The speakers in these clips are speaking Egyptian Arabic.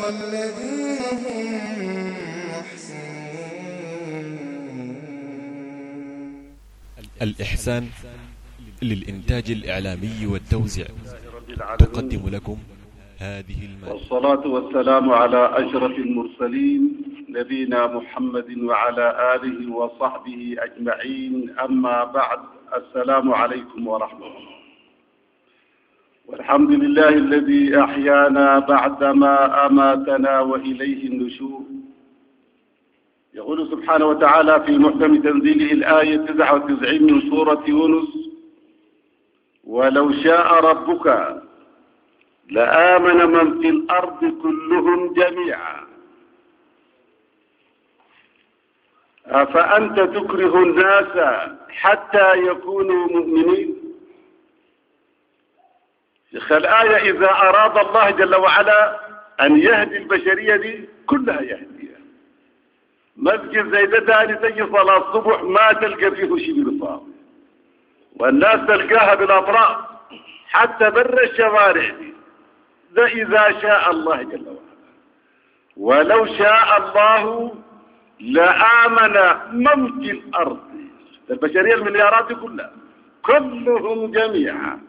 والذين هم محسنون الإحسان للإنتاج الإعلامي والتوزيع تقدم لكم هذه المادة والصلاة والسلام على أشرف المرسلين نبينا محمد وعلى آله وصحبه أجمعين أما بعد السلام عليكم ورحمة الله والحمد لله الذي أحيانا بعدما أماتنا وإليه النشور يقول سبحانه وتعالى في محكم تنزيله الآية 99 من سورة يونس ولو شاء ربك لآمن من في الأرض كلهم جميعا أفأنت تكره الناس حتى يكونوا مؤمنين شيخ الآية إذا أراد الله جل وعلا أن يهدي البشرية دي كلها يهديها مسجد زي ده تاني تجي صلاة الصبح ما تلقى فيه شبر فاضي والناس تلقاها بالأطراف حتى بر الشوارع دي ده إذا شاء الله جل وعلا ولو شاء الله لآمن من في الأرض البشرية المليارات دي كلها كلهم جميعا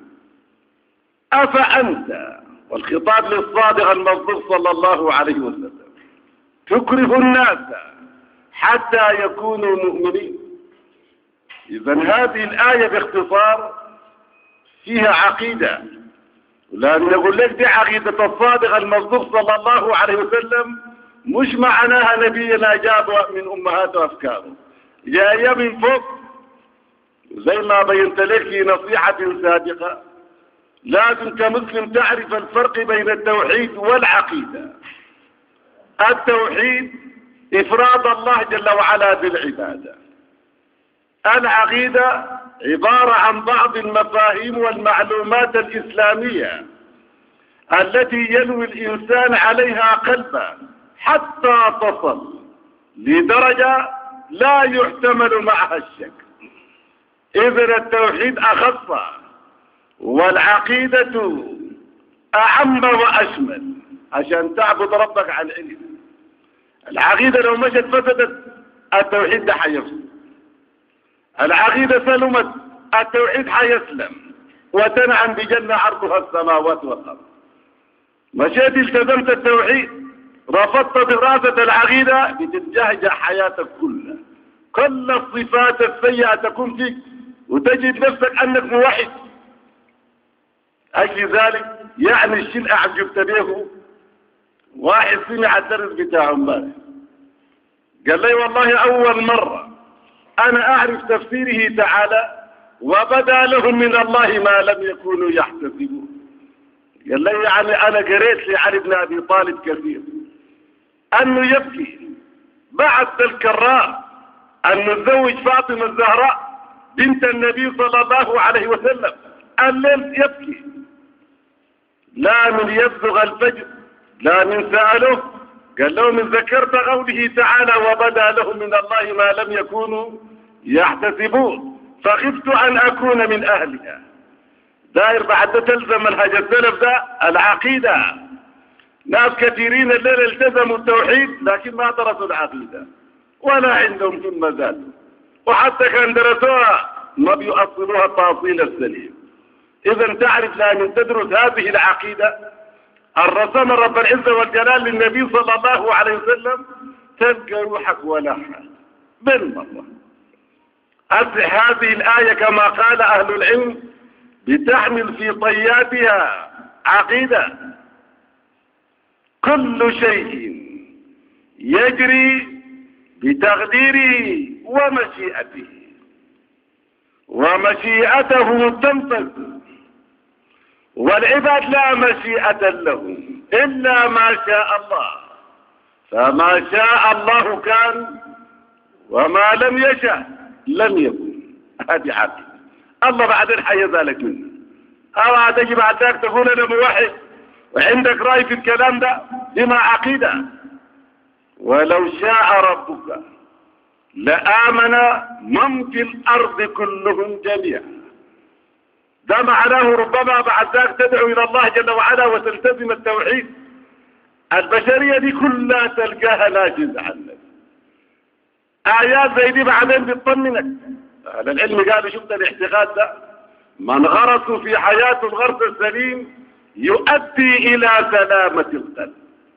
أفأنت والخطاب للصادق المصدوق صلى الله عليه وسلم تكره الناس حتى يكونوا مؤمنين إذا هذه الآية باختصار فيها عقيدة لأن يقول لك دي عقيدة الصادق المصدوق صلى الله عليه وسلم مش معناها نبينا جاب من أمهاته أفكاره جاية من فوق زي ما بينت لك في نصيحة سابقة لازم كمسلم تعرف الفرق بين التوحيد والعقيدة التوحيد إفراد الله جل وعلا بالعبادة العقيدة عبارة عن بعض المفاهيم والمعلومات الإسلامية التي ينوي الإنسان عليها قلبه حتى تصل لدرجة لا يحتمل معها الشك إذن التوحيد أخص والعقيدة أعم وأشمل عشان تعبد ربك عن علم العقيدة لو مشت فسدت التوحيد ده حيفسد العقيدة سلمت التوحيد حيسلم وتنعم بجنة عرضها السماوات والأرض مشيت التزمت التوحيد رفضت دراسة العقيدة بتتجهجع حياتك كلها كل الصفات السيئة تكون فيك وتجد نفسك أنك موحد أجل ذلك يعني الشيء أعجبت به واحد سمع الدرس بتاعه امبارح قال لي والله أول مرة أنا أعرف تفسيره تعالى وبدا لهم من الله ما لم يكونوا يحتسبون قال لي يعني أنا قريت لعلي بن أبي طالب كثير أنه يبكي بعد الكراء أن نتزوج فاطمة الزهراء بنت النبي صلى الله عليه وسلم الليل يبكي لا من يبزغ الفجر لا من سأله قال له من ذكرت قوله تعالى وبدا لهم من الله ما لم يكونوا يحتسبون فخفت أن أكون من أهلها داير بعد تلزم منهج السلف ده العقيدة ناس كثيرين الليل التزموا التوحيد لكن ما درسوا العقيدة ولا عندهم ثم زادوا وحتى كان درسوها ما بيؤصلوها التأصيل السليم إذا تعرف لأن تدرس هذه العقيدة الرسم رب العزة والجلال للنبي صلى الله عليه وسلم تلقى روحك ولحها بالمرة أصح هذه الآية كما قال أهل العلم بتحمل في طياتها عقيدة كل شيء يجري بتقديره ومشيئته ومشيئته تنفذ والعباد لا مشيئة لهم إلا ما شاء الله فما شاء الله كان وما لم يشاء لم يكن هذه عقيدة الله بعدين حيذلك منه أو تجي بعد ذلك تقول أنا موحد وعندك رأي في الكلام ده بما عقيدة ولو شاء ربك لآمن من في الأرض كلهم جميعا ده معناه ربما بعد ذلك تدعو إلى الله جل وعلا وتلتزم التوحيد البشرية دي كلها تلقاها ناجزة عنك آيات زي دي بعدين بتطمنك أهل العلم قالوا شفت الاعتقاد ده من غرسوا في حياته الغرس السليم يؤدي إلى سلامة القلب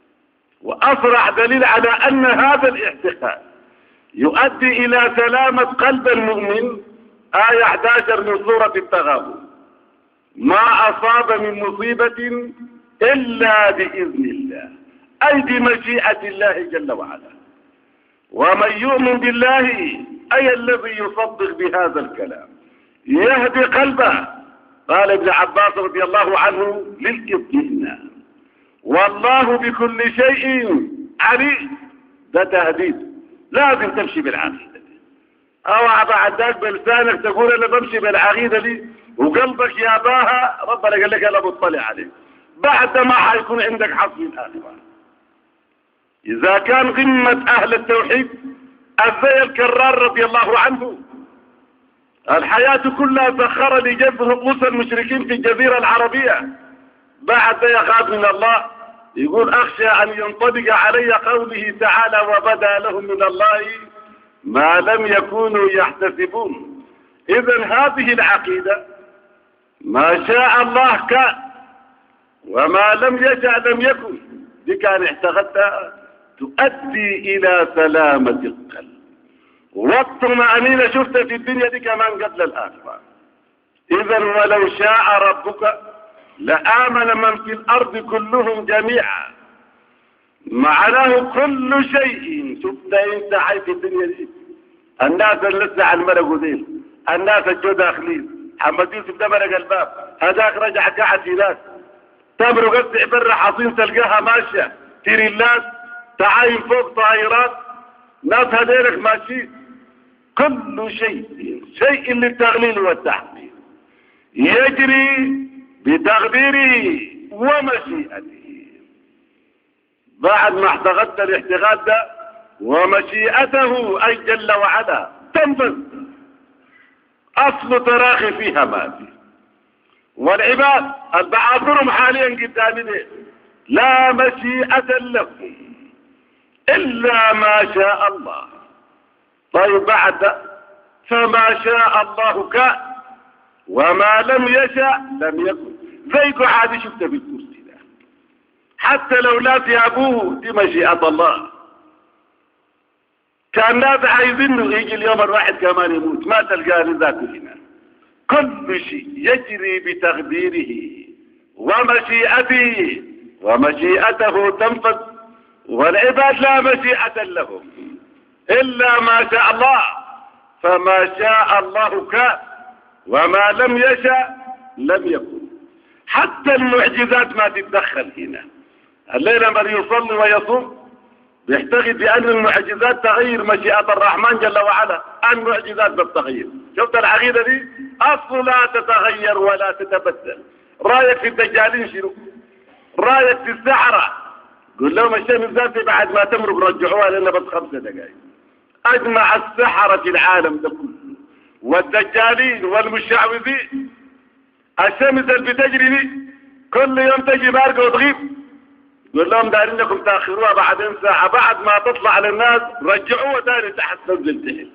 وأصرح دليل على أن هذا الاعتقاد يؤدي إلى سلامة قلب المؤمن آية 11 من سورة التغابن ما أصاب من مصيبة إلا بإذن الله أي بمشيئة الله جل وعلا ومن يؤمن بالله أي الذي يصدق بهذا الكلام يهدي قلبه قال ابن عباس رضي الله عنه للإطمئنان والله بكل شيء عليم ده تهديد لازم تمشي بالعقيدة دي او بعد ذلك بلسانك تقول انا بمشي بالعقيدة دي وقلبك يا باها ربنا قال لك انا بطلع عليك بعد ما حيكون عندك حظ من الاخره اذا كان قمة اهل التوحيد الزي الكرار رضي الله عنه الحياة كلها سخر لجذب نفوس المشركين في الجزيرة العربية بعد يخاف من الله يقول أخشى أن ينطبق علي قوله تعالى وبدا لهم من الله ما لم يكونوا يحتسبون إذا هذه العقيدة ما شاء الله كان وما لم يشاء لم يكن دي كان اعتقدتها تؤدي إلى سلامة القلب والطمأنينة شفت في الدنيا دي كمان قبل الآخرة إذا ولو شاء ربك لآمن من في الأرض كلهم جميعا معناه كل شيء شفت انت حي في الدنيا دي الناس اللي لسه على المرق ذيل الناس الجو داخلين محمد يوسف ده مرق الباب هذاك رجع قاعد في ناس تمر قطع برا حصين تلقاها ماشية تريلات تعاين فوق طائرات ناس هذيلك ماشيين كل شيء شيء للتغليل والتحميل يجري بتقديره ومشيئته بعد ما اعتقدت الاعتقاد ده ومشيئته أي جل وعلا تنفذ أصل تراخي فيها ما في والعباد البعاثرهم حاليا قدامي دي لا مشيئة لهم إلا ما شاء الله طيب بعد فما شاء الله كان وما لم يشاء لم يكن زيك عادي شفت في الكرسي ده حتى لو لا في ابوه دي مشيئة الله كان ناس عايزينه يجي اليوم الواحد كمان يموت ما تلقاه لذاته هنا كل شيء يجري بتقديره ومشيئته ومشيئته تنفذ والعباد لا مشيئة لهم إلا ما شاء الله فما شاء الله كان وما لم يشاء لم يكن حتى المعجزات ما تتدخل هنا الليلة من يصلي ويصوم بيعتقد بأن المعجزات تغير مشيئة الرحمن جل وعلا المعجزات بالتغيير شفت العقيدة دي أصل لا تتغير ولا تتبدل رايك في الدجالين شنو رايك في السحرة قل لهم الشمس ذاتي بعد ما تمرق رجعوها لنا بس خمسة دقائق أجمع السحرة في العالم ده كله والدجالين والمشعوذين الشمس اللي بتجري دي كل يوم تجي بارقة وتغيب يقول لهم دارين لكم تاخروها بعدين ساعة بعد ما تطلع للناس رجعوها تاني تحت تنزل تحت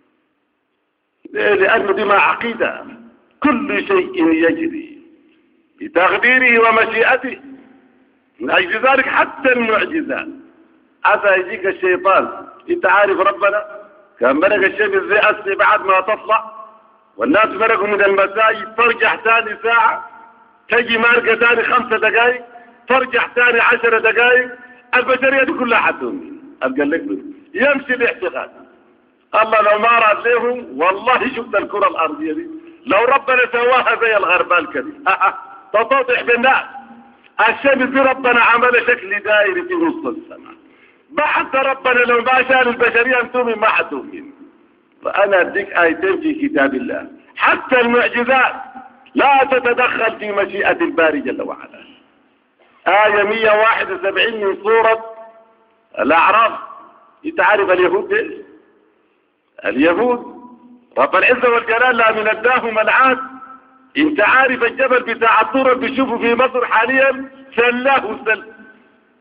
لأنه دي ما عقيدة كل شيء يجري بتقديره ومشيئته من أجل ذلك حتى المعجزات هذا يجيك الشيطان انت عارف ربنا كان مرق الشمس زي أسي بعد ما تطلع والناس مرقوا من المساجد ترجع ثاني ساعة تجي مارقة ثاني خمسة دقائق ترجع ثاني عشر دقائق البشرية دي كلها حدهم قال لك يمشي الاعتقاد الله لو ما راد لهم والله شفت الكرة الأرضية دي لو ربنا سواها زي الغربال كده تتضح بالناس الشمس دي ربنا عمل شكل دائري في نص السماء بعد ربنا لو ما شاء البشرية انتم ما حتؤمن فأنا أديك آيتين في كتاب الله حتى المعجزات لا تتدخل في مشيئة الباري جل وعلا آية 171 من سورة الأعراف انت عارف اليهود دي اليهود رب العزة والجلال لا من اداهم العاد انت عارف الجبل بتاع الطور اللي بيشوفه في مصر حاليا سلاه سل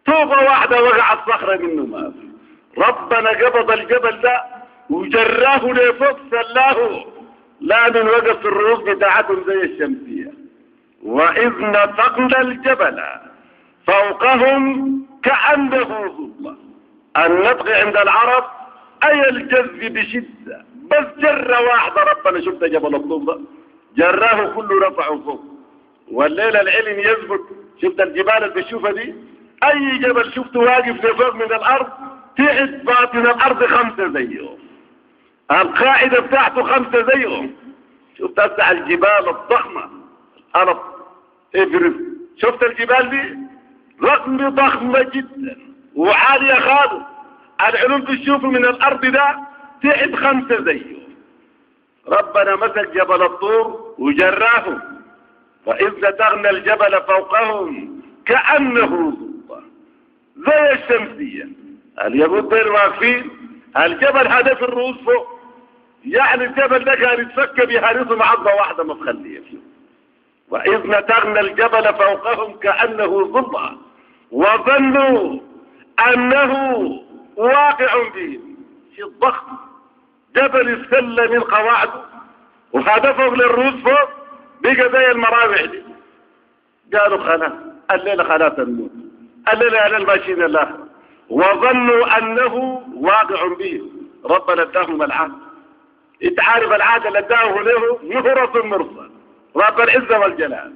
طوبة واحدة وقعت صخرة منه ما في ربنا قبض الجبل ده وجراه لفوق سلاه لا من وقف الرؤوس بتاعتهم زي الشمسية وإذ نطقنا الجبل فوقهم كأنه ظلة النطق عند العرب أي الجذب بشدة بس جرة واحدة ربنا شفت جبل الطوبة جراه كله رفعه فوق والليلة العلم يثبت شفت الجبال اللي بتشوفها دي أي جبل شفته واقف لفوق من الأرض تحت باطن الأرض خمسة زيهم القاعدة بتاعته خمسة زيهم شفت هسه الجبال الضخمة الأرض افرس شفت الجبال دي رقم ضخمة جدا وعالية خالص العلوم تشوفه من الأرض ده تحت خمسة زيه ربنا مسك جبل الطور وجراه وإذ نتغنى الجبل فوقهم كأنه ظلة زي الشمسية اليهود دول واقفين الجبل هذا في الرؤوس فوق يعني الجبل ده كان يتفك بهارسهم عضة واحدة ما تخليه فيه وإذ نتغنى الجبل فوقهم كأنه ظلة وظنوا أنه واقع بهم شيء ضخم جبل السلة من قواعده وهدفهم للروس فوق بقى زي المراوح دي قالوا خلاص الليلة خلاص الموت الليلة على الماشيين الآخر وظنوا أنه واقع بهم ربنا اداهم العهد اتعارف العهد اللي اداه له مهرة مرسل رب العزة والجلال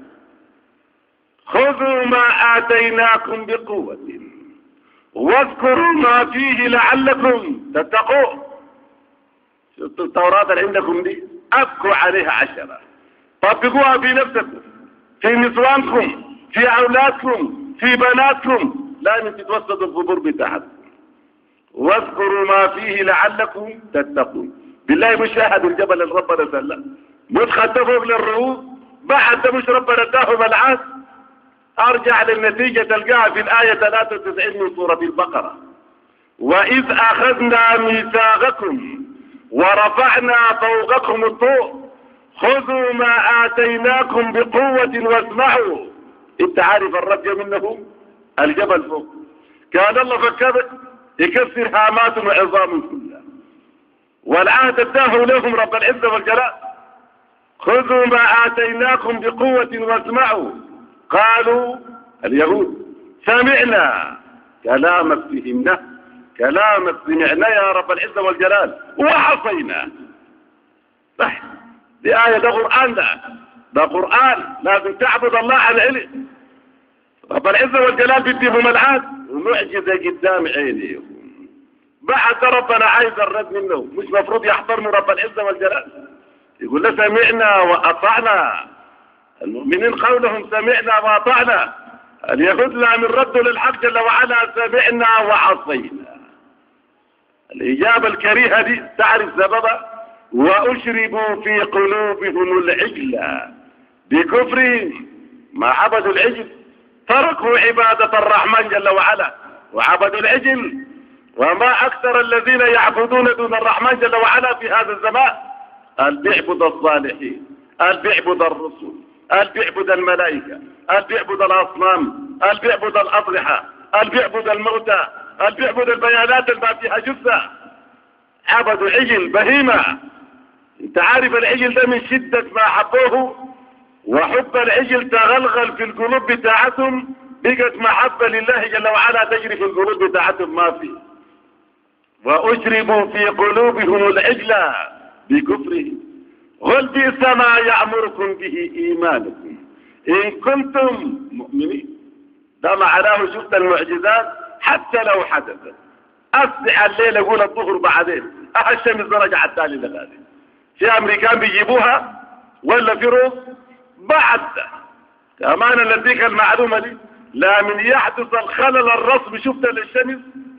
خذوا ما آتيناكم بقوة واذكروا ما فيه لعلكم تتقون شفتوا التوراة اللي عندكم دي أبكوا عليها عشرة طبقوها في نفسكم في نسوانكم في أولادكم في بناتكم لا تتوسطوا الظهور بتاعتكم واذكروا ما فيه لعلكم تتقون بالله مش شاهدوا الجبل اللي ربنا سلم مش خطفوا للرؤوس بعد ده مش ربنا اداهم العهد ارجع للنتيجة تلقاها في الآية 93 من سورة البقرة وإذ أخذنا ميثاقكم ورفعنا فوقكم الطور خذوا ما آتيناكم بقوة واسمعوا انت عارف الرجة منهم الجبل فوق كان الله فكر يكسر هامات وعظام كلها والعهد اداه لهم رب العزة والجلال خذوا ما آتيناكم بقوة واسمعوا قالوا اليهود سمعنا كلامك فهمنا كلامك سمعنا يا رب العزة والجلال وعصينا صح دي آية ده قرآن ده ده قرآن لازم تعبد الله على علم رب العزة والجلال بديهم العاد ومعجزة قدام عينيهم بعد ربنا عايز الرد منه مش مفروض يحترموا رب العزة والجلال يقول له سمعنا وأطعنا المؤمنين قولهم سمعنا وأطعنا اليهود لا من ردوا للحق جل وعلا سمعنا وعصينا الإجابة الكريهة دي تعرف سببها وأشربوا في قلوبهم العجل بكفرهم ما عبدوا العجل تركوا عبادة الرحمن جل وعلا وعبدوا العجل وما أكثر الذين يعبدون دون الرحمن جل وعلا في هذا الزمان قال بيعبد الصالحين قال بيعبد الرسل قال بيعبد الملائكة قال بيعبد الأصنام قال بيعبد الأضرحة قال بيعبد الموتى قال بيعبد البيانات اللي ما فيها جثة عبدوا عجل بهيمة انت عارف العجل ده من شدة ما حبوه وحب العجل تغلغل في القلوب بتاعتهم بقت محبة لله جل وعلا تجري في القلوب بتاعتهم ما في وأشربوا في قلوبهم العجل بكفرهم قل بئس ما يأمركم به إيمانكم إن كنتم مؤمنين ده معناه شفت المعجزات حتى لو حدثت أسع الليل أقول الظهر بعدين أه الشمس درجة على التالي لغادي في أمريكان بيجيبوها ولا في روس بعد كمان نديك المعلومة دي لا من يحدث الخلل الرسمي شفت للشمس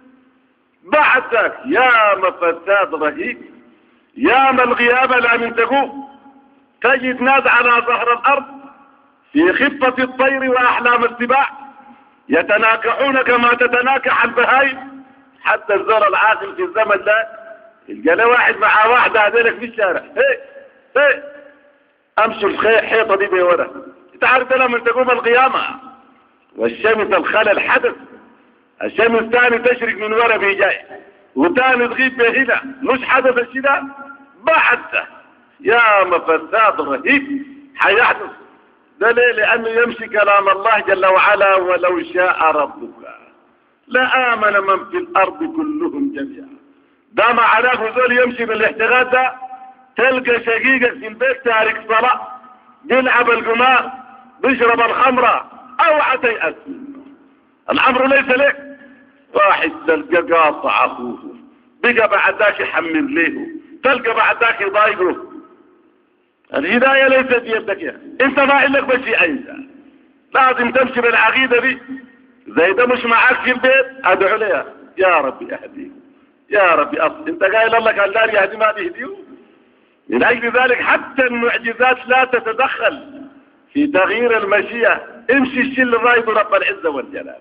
بعدك يا مفساد رهيب يا ما الغياب لا من تقوم تجد ناس على ظهر الأرض في خفة الطير وأحلام السباع يتناكحون كما تتناكح البهايم حتى الزول العاقل في الزمن ده يلقى له واحد مع واحدة هذيلك في الشارع هي هي امشوا الحيطة دي بورا انت عارف لما تقوم القيامة والشمس الخلل حدث الشمس تاني تشرق من ورا بيجاي وتاني تغيب هنا مش حدث الشيء ده بعد يا مفساد رهيب حيحدث ده ليه لأنه يمشي كلام الله جل وعلا ولو شاء ربك لآمن من في الأرض كلهم جميعا ده معناه زول يمشي بالاحتغال ده تلقى شقيقك في البيت تارك صلاة بيلعب القمار بيشرب الخمرة اوعى تيأس الامر ليس لك واحد تلقى قاطع اخوه بقى بعد ذاك يحمل له تلقى بعد ذاك يضايقه الهداية ليست بيدك يا انت ما لك بشيء انت لازم تمشي بالعقيدة دي زي ده مش معاك في البيت ادعو لها يا ربي اهديه يا ربي اصل انت قايل الله قال لا يهدي ما بيهديه من اجل ذلك حتى المعجزات لا تتدخل في تغيير المشيئة امشي الشيء اللي رايده رب العزة والجلال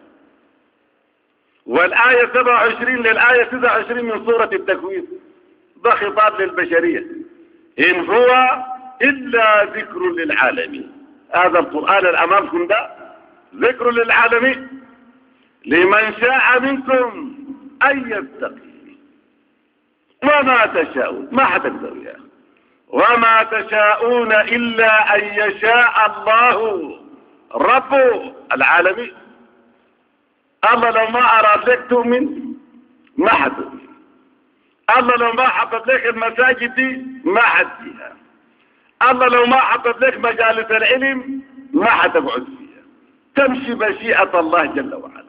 والآية 27 للآية 29 من سورة التكوين ده خطاب للبشرية إن هو إلا ذكر للعالمين هذا القرآن الأمامكم ده ذكر للعالمين لمن شاء منكم أن يتقي وما تشاءون ما حتقدروا يا أخي وما تشاءون إلا أن يشاء الله رب العالمين الله لو ما أراد لك تؤمن ما حتؤمن الله لو ما حبت لك المساجد دي ما حتفيها الله لو ما حبت لك مجالس العلم ما حتقعد فيها تمشي مشيئة الله جل وعلا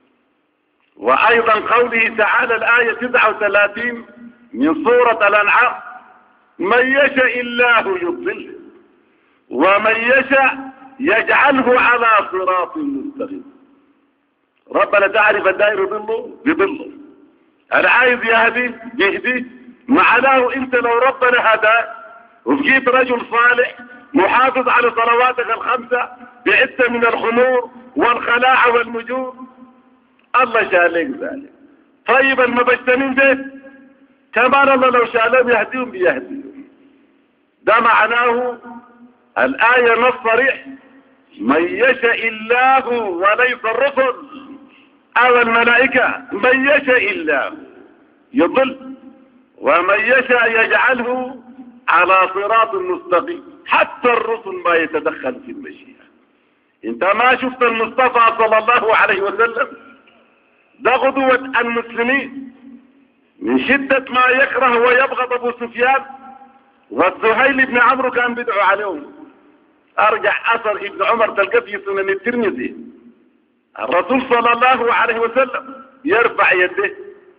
وأيضا قوله تعالى الآية 39 من سورة الأنعام من يشاء الله يضله ومن يشاء يجعله على صراط مستقيم ربنا تعرف الدائر يضله يضله انا عايز يهدي يهدي معناه انت لو ربنا هداك وبقيت رجل صالح محافظ على صلواتك الخمسة بعدة من الخمور والخلاعة والمجور الله شالك ذلك طيب المبشتنين ده كمان الله لو شالهم يهديهم بيهديهم ده معناه الآية نص صريح من يشاء الله وليس الرسل أو الملائكة من يشاء الله يضل ومن يشاء يجعله على صراط مستقيم حتى الرسل ما يتدخل في المشيئة انت ما شفت المصطفى صلى الله عليه وسلم ده غدوة المسلمين من شدة ما يكره ويبغض ابو سفيان والزهيل بن عمرو كان بيدعو عليهم ارجع اثر ابن عمر تلقى في سنن الترمذي الرسول صلى الله عليه وسلم يرفع يده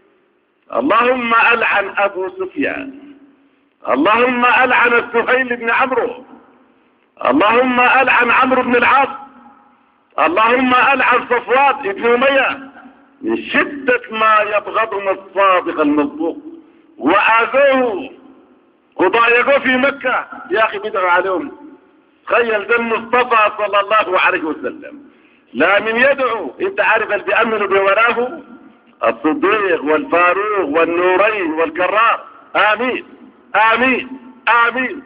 اللهم العن ابو سفيان اللهم العن السهيل بن عمرو اللهم العن عمرو بن العاص اللهم العن صفوات بن اميه من شدة ما يبغضهم الصادق المصدوق وآذوه وضايقوه في مكة يا أخي بدعوا عليهم تخيل ده المصطفى صلى الله عليه وسلم لا من يدعو انت عارف اللي بيأمنوا بوراه الصديق والفاروق والنورين والكرار آمين آمين آمين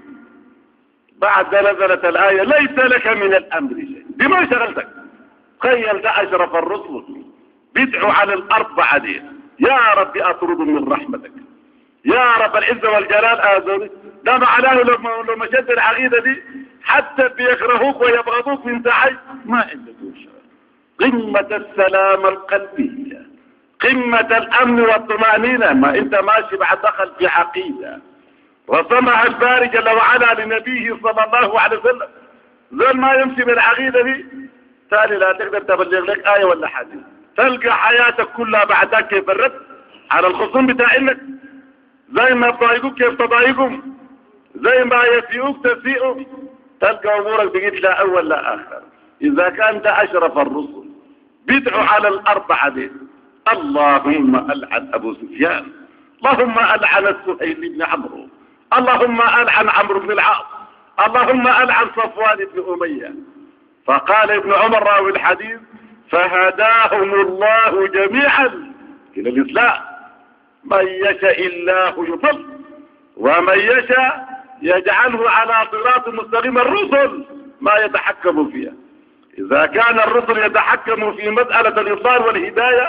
بعد نزلت الآية ليس لك من الأمر شيء بما شغلتك تخيل ده أشرف الرسل بيدعوا على الأرض بعدين يا رب أطرد من رحمتك يا رب العزة والجلال آذوني ده معناه لما لو مشيت العقيدة دي حتى بيكرهوك ويبغضوك من حي ما عندك قمة السلام القلبية قمة الأمن والطمأنينة ما أنت ماشي بعد دخل في عقيدة وسمع الباري جل وعلا لنبيه صلى الله عليه وسلم زول ما يمشي بالعقيدة دي تالي لا تقدر تبلغ لك آية ولا حديث تلقى حياتك كلها بعدك كيف الرد على الخصوم بتاع انك زي ما تضايقوك كيف تضايقهم زي ما يسيئوك تسيئهم تلقى امورك بقيت لا اول لا اخر اذا كان ده اشرف الرسل بيدعوا على الاربعه دي اللهم العن ابو سفيان اللهم العن السهيل بن عمرو اللهم العن عمرو بن العاص اللهم العن صفوان بن اميه فقال ابن عمر راوي الحديث فهداهم الله جميعا إلى الإسلام من يشاء الله يضل ومن يشاء يجعله على صراط مستقيم الرسل ما يتحكم فيها إذا كان الرسل يتحكم في مسألة الإضلال والهداية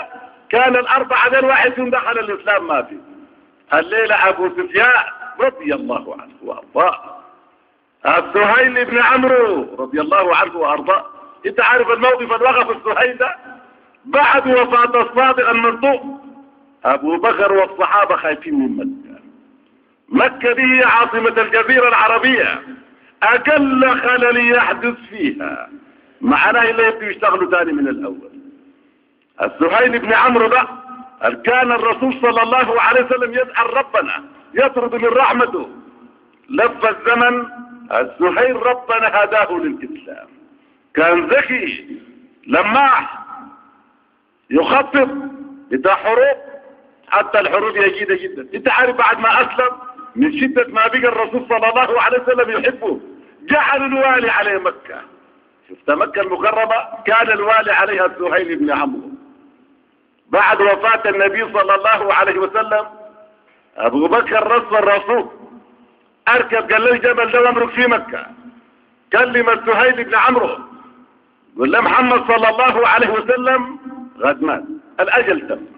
كان الأربعة ذل واحد دخل الإسلام ما في الليلة أبو سفيان رضي الله عنه وأرضاه السهيل بن عمرو رضي الله عنه وأرضاه أنت عارف الموقف الوقف السهيل ده بعد وفاة الصادق المنطوق أبو بكر والصحابة خايفين من مكة مكة دي هي عاصمة الجزيرة العربية أقل خلل يحدث فيها معناه إلا يبدو يشتغلوا تاني من الأول السهيل بن عمرو ده كان الرسول صلى الله عليه وسلم يسأل ربنا يطرد من رحمته لف الزمن السهيل ربنا هداه للإسلام كان ذكي لماح يخطط بتاع حروب حتى الحروب جيدة جدا انت عارف بعد ما اسلم من شدة ما بقى الرسول صلى الله عليه وسلم يحبه جعل الوالي عليه مكة شفت مكة المكرمة كان الوالي عليها السهيل بن عمرو بعد وفاة النبي صلى الله عليه وسلم ابو بكر رسل الرسول اركب قال له الجبل ده وامرك في مكة كلم السهيل بن عمرو قال له محمد صلى الله عليه وسلم غد مات الاجل تم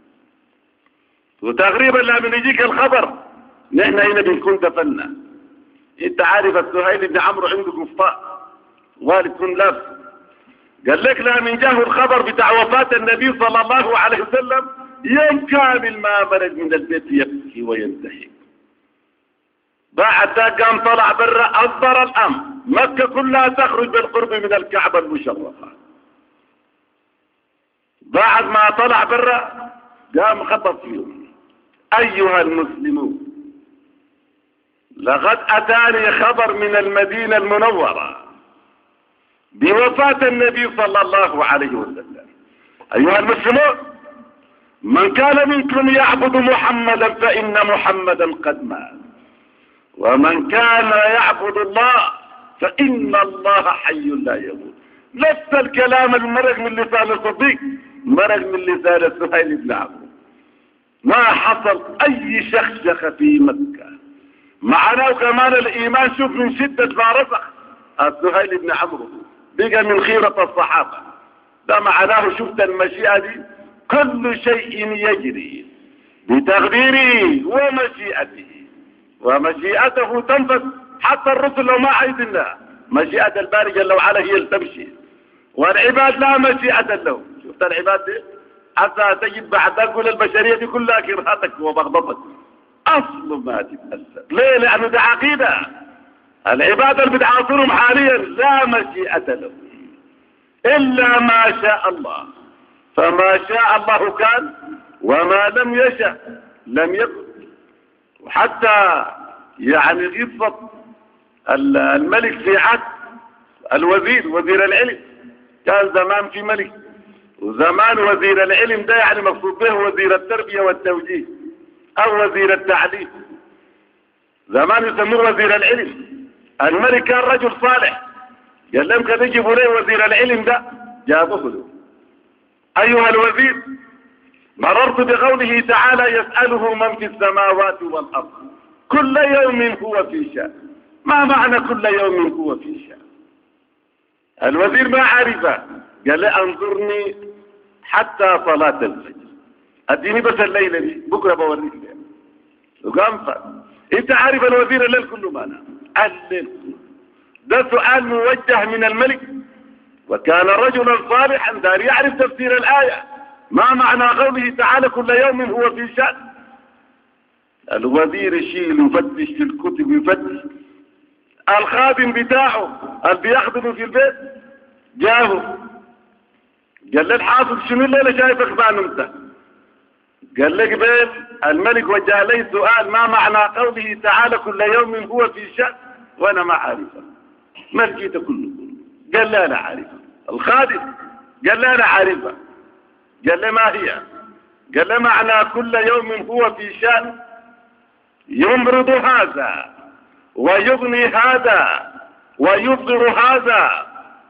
وتقريبا لما يجيك الخبر نحن هنا بنكون دفنا انت عارف السهيل بن عمرو عنده قفطاء والد كن لاف قال لك لا من جاه الخبر بتاع وفاة النبي صلى الله عليه وسلم يوم كامل ما مرق من البيت يبكي وينتحي بعد ذاك قام طلع برا أصدر الأمر مكة كلها تخرج بالقرب من الكعبة المشرفة بعد ما طلع برا قام خطب فيهم أيها المسلمون لقد أتاني خبر من المدينة المنورة بوفاة النبي صلى الله عليه وسلم أيها المسلمون من كان منكم يعبد محمدا فإن محمدا قد مات ومن كان يعبد الله فإن الله حي لا يموت نفس الكلام المرق من لسان الصديق مرق من لسان السهيل بن عمرو ما حصل أي شخشخة في مكة معناه كمان الإيمان شوف من شدة ما رسخ السهيل بن عمرو بقى من خيرة الصحابة ده معناه شفت المشيئة دي كل شيء يجري بتقديره ومشيئته ومشيئته تنفذ حتى الرسل لو ما عايزينها مشيئة الباري جل وعلا هي اللي تمشي والعباد لا مشيئة له شفت العباد دي حتى تجد بعد تقول البشرية دي كلها كرهتك وبغضتك أصل ما تتأثر ليه لأنه ده عقيدة العباد اللي بتعاصرهم حاليا لا مشيئة لهم إلا ما شاء الله فما شاء الله كان وما لم يشأ لم يكن وحتى يعني قصة الملك في عهد الوزير وزير العلم كان زمان في ملك وزمان وزير العلم ده يعني مقصود به وزير التربية والتوجيه أو وزير التعليم زمان يسموه وزير العلم الملك كان رجل صالح قال لهم كان يجيبوا لي وزير العلم ده جابوه له أيها الوزير مررت بقوله تعالى يسأله من في السماوات والأرض كل يوم هو في شأن ما معنى كل يوم هو في شأن الوزير ما عرفه قال لي انظرني حتى صلاة الفجر اديني بس الليلة دي بكرة بوريك ليه وقام انت عارف الوزير الليل كله ما نام الليل ده سؤال موجه من الملك وكان رجلا صالحا دار يعرف تفسير الآية ما معنى قوله تعالى كل يوم هو في شأن الوزير يشيل يفتش في الكتب يفتش الخادم بتاعه اللي بيخدمه في البيت جابه قال له الحاصل شنو الليلة شايفك ما نمت قال لك بيت الملك وجه لي سؤال ما معنى قوله تعالى كل يوم هو في شأن وانا ما عارفه ما لقيت كله قال لا انا عارفه الخادم قال لا انا عارفه قال له ما هي قال له معنى كل يوم هو في شأن يمرض هذا ويغني هذا ويفطر هذا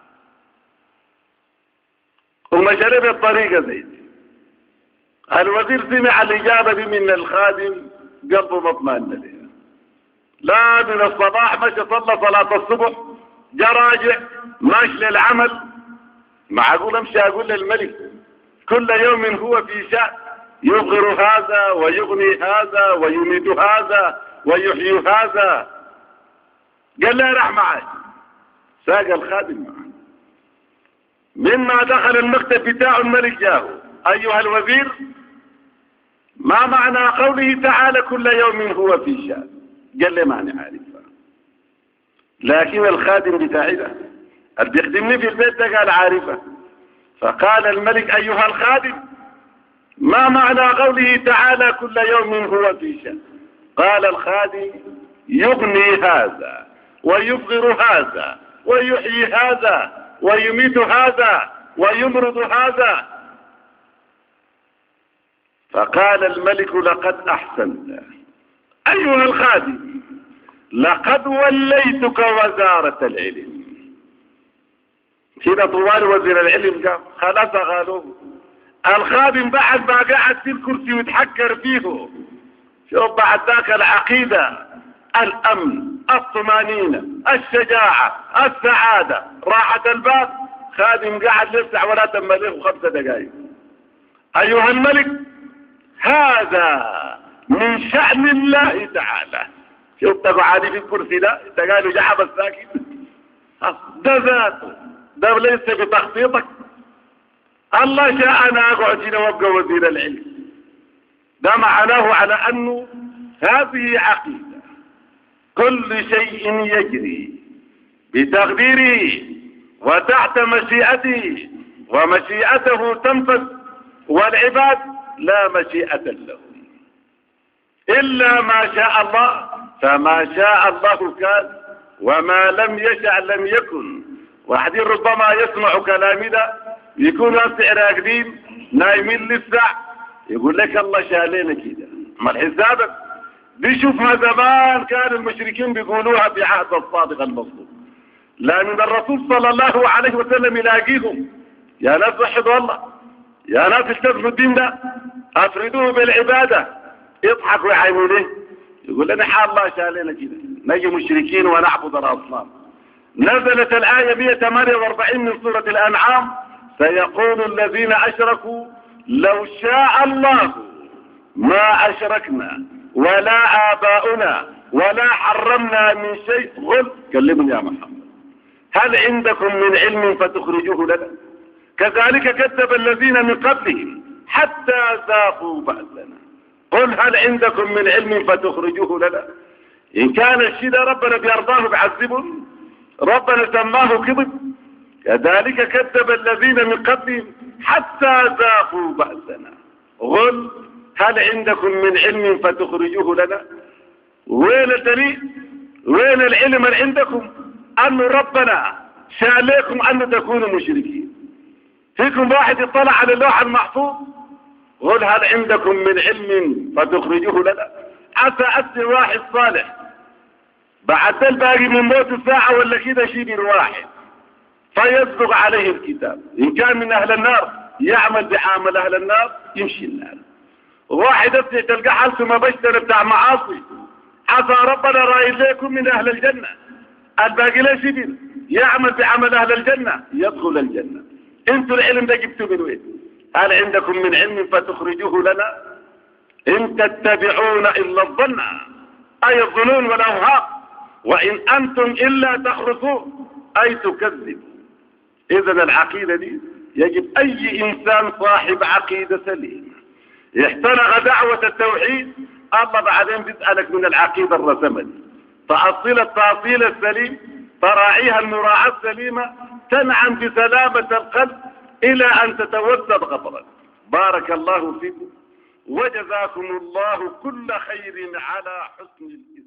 وما شرب الطريقة زي دي الوزير سمع الإجابة دي من الخادم قلبه ما اطمئن لها لا من الصباح مشى صلى صلاة الصبح جا راجع ماشي للعمل معقول امشي اقول للملك كل يوم هو في شأن يغر هذا ويغني هذا ويميت هذا ويحيي هذا قال لا راح معي ساق الخادم معه مما دخل المكتب بتاع الملك جاه أيها الوزير ما معنى قوله تعالى كل يوم هو في شأن قال لي ماني عارف لكن الخادم بتاعي ده اللي بيخدمني في البيت ده قال عارفه فقال الملك أيها الخادم ما معنى قوله تعالى كل يوم هو في شأن قال الخادم يغني هذا ويبغر هذا ويحيي هذا ويميت هذا ويمرض هذا فقال الملك لقد أحسنت أيها الخادم لقد وليتك وزارة العلم كده طوال وزير العلم قام خلاص قالوا الخادم بعد ما قعد في الكرسي ويتحكر فيه شوف بعد ذاك العقيدة الأمن الطمانينة الشجاعة السعادة راحة الباب خادم قاعد يفتح ولا تم له خمسة دقائق أيها الملك هذا من شأن الله تعالى شوف تقعدي في الكرسي ده تقالوا جحب الساكن ده ذاته ده ليس بتخطيطك الله شاء أنا أقعد هنا وابقى وزير العلم ده معناه على أنه هذه عقيدة كل شيء يجري بتقديره وتحت مشيئته ومشيئته تنفذ والعباد لا مشيئة لهم إلا ما شاء الله فما شاء الله كان وما لم يشأ لم يكن واحدين ربما يسمع كلامي ده يكون ناس راقدين نايمين لسه يقول لك الله شالينا كده ما حسابك بيشوفها زمان كان المشركين بيقولوها في عهد الصادق المصدوق لأن الرسول صلى الله عليه وسلم يلاقيهم يا ناس وحدوا الله يا ناس التزموا الدين ده أفردوه بالعبادة يضحكوا يعينوا ليه يقول لنا حال الله شالينا كده نجي مشركين ونعبد الأصنام نزلت الآية 148 من سورة الأنعام سيقول الذين أشركوا لو شاء الله ما أشركنا ولا آباؤنا ولا حرمنا من شيء قل كلمني يا محمد هل عندكم من علم فتخرجوه لنا كذلك كذب الذين من قبلهم حتى ذاقوا بأسنا قل هل عندكم من علم فتخرجوه لنا إن كان الشيء ده ربنا بيرضاه بعذبهم ربنا سماه كذب كذلك كذب الذين من قبلهم حتى ذاقوا بأسنا قل هل عندكم من علم فتخرجوه لنا وين الدليل وين العلم اللي عندكم أن ربنا شاء لكم أن تكونوا مشركين فيكم واحد يطلع على اللوح المحفوظ قل هل عندكم من علم فتخرجوه لنا عسى أسر واحد صالح بعد الباقي من موت ساعة ولا كده شيء واحد فيصدق عليه الكتاب إن كان من أهل النار يعمل بعمل أهل النار يمشي النار واحد أسر تلقى حالته ما بشتر بتاع معاصي عسى ربنا رايد لكم من أهل الجنة الباقي لا شبير يعمل بعمل أهل الجنة يدخل الجنة انتوا العلم ده جبتوا من وين هل عندكم من علم فتخرجوه لنا إن تتبعون إلا الظن أي الظنون والأوهام وإن أنتم إلا تخرصون أي تكذب إذا العقيدة دي يجب أي إنسان صاحب عقيدة سليمة احترق دعوة التوحيد الله بعدين بيسألك من العقيدة الرسمة دي تأصيل التأصيل السليم تراعيها المراعاة السليمة تنعم بسلامة القلب إلى أن تتوسد غفرا بارك الله فيكم وجزاكم الله كل خير على حسن الإسلام